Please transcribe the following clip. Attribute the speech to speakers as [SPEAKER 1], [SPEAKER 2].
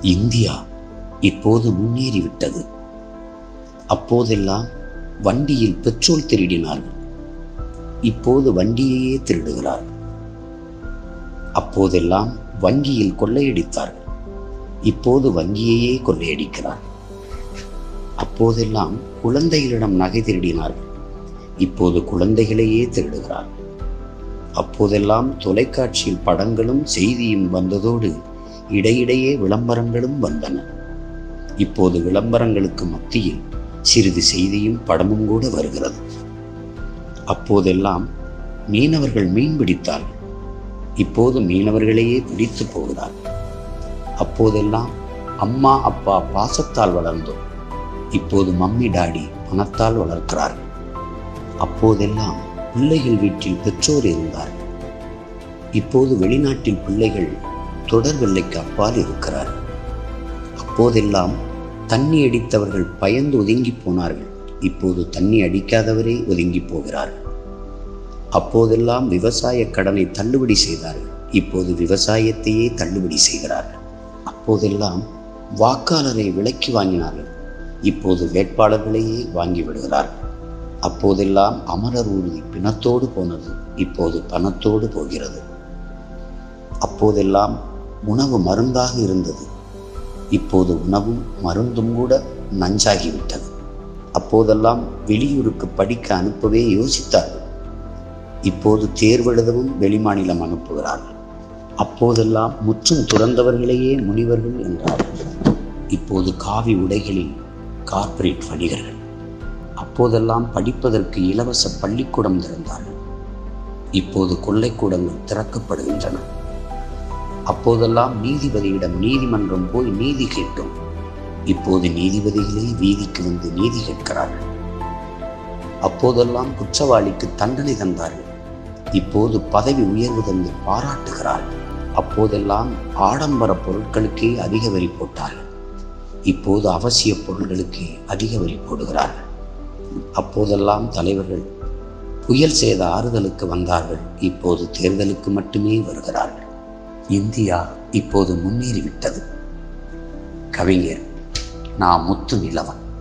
[SPEAKER 1] India இப்போது முன்னேறிவிட்டது அப்போதெல்லாம் வண்டியில் பெட்ரோல் திருடினார்கள் இப்போது வண்டியையே திருடுகிறார்கள் அப்போதெல்லாம் வங்கியில் கொள்ளையடித்தார்கள் இப்போது வங்கியையே கொள்ளையடிக்கிறார்கள் அப்போதெல்லாம் குழந்தைகளிடம் நகை திருடினார்கள் இப்போது குழந்தைகளையே திருடுகிறார்கள் அப்போதெல்லாம் தொலைக்காட்சியில் படங்களும் செய்தியும் வந்ததோடு இடையிடையே விளம்பரங்களும் வந்தன இப்போது விளம்பரங்களுக்கு மத்தியில் சிறிது செய்தியும் படமும் கூட வருகிறது அப்போதெல்லாம் மீனவர்கள் மீன் பிடித்தார்கள் இப்போது மீனவர்களையே பிடித்து போகிறார்கள் அப்போதெல்லாம் அம்மா அப்பா பாசத்தால் வளர்ந்தோம் இப்போது மம்மி டாடி பணத்தால் வளர்க்கிறார்கள் அப்போதெல்லாம் பிள்ளைகள் வீட்டில் பெற்றோர் இருந்தார்கள் இப்போது வெளிநாட்டில் பிள்ளைகள் தொடர் வெள்ளைக்கு அப்பால் இருக்கிறார்கள் அப்போதெல்லாம் தண்ணி அடித்தவர்கள் பயந்து ஒதுங்கி போனார்கள் இப்போது தண்ணி அடிக்காதவரே ஒதுங்கி போகிறார்கள் அப்போதெல்லாம் விவசாய கடனை தள்ளுபடி செய்தார்கள் இப்போது விவசாயத்தையே தள்ளுபடி செய்கிறார்கள் அப்போதெல்லாம் வாக்காளரை விலக்கி வாங்கினார்கள் இப்போது வேட்பாளர்களையே வாங்கி விடுகிறார்கள் அப்போதெல்லாம் அமரர் ஊர்தி பிணத்தோடு போனது இப்போது பணத்தோடு போகிறது அப்போதெல்லாம் உணவு மருந்தாக இருந்தது இப்போது உணவும் மருந்தும் கூட நஞ்சாகிவிட்டது அப்போதெல்லாம் வெளியூருக்கு படிக்க அனுப்பவே யோசித்தார்கள் இப்போது தேர்வெழுதவும் வெளிமாநிலம் அனுப்புகிறார்கள் அப்போதெல்லாம் முற்றும் துறந்தவர்களையே முனிவர்கள் என்றார்கள் இப்போது காவி உடைகளில் கார்ப்பரேட் வணிகர்கள் அப்போதெல்லாம் படிப்பதற்கு இலவச பள்ளிக்கூடம் திறந்தார்கள் இப்போது கொள்ளைக்கூடங்கள் திறக்கப்படுகின்றன அப்போதெல்லாம் நீதிபதியிடம் நீதிமன்றம் போய் நீதி கேட்டோம் இப்போது நீதிபதிகளே வீதிக்கு வந்து நீதி கேட்கிறார்கள் அப்போதெல்லாம் குற்றவாளிக்கு தண்டனை தந்தார்கள் இப்போது பதவி உயர்வு தந்து பாராட்டுகிறார்கள் அப்போதெல்லாம் ஆடம்பர பொருட்களுக்கே அதிக வரி போட்டார்கள் இப்போது அவசிய பொருட்களுக்கே அதிக வரி போடுகிறார்கள் அப்போதெல்லாம் தலைவர்கள் புயல் சேத ஆறுதலுக்கு வந்தார்கள் இப்போது தேர்தலுக்கு மட்டுமே வருகிறார்கள் இந்தியா இப்போது முன்னேறிவிட்டது கவிஞர் நான் முத்து நிலவன்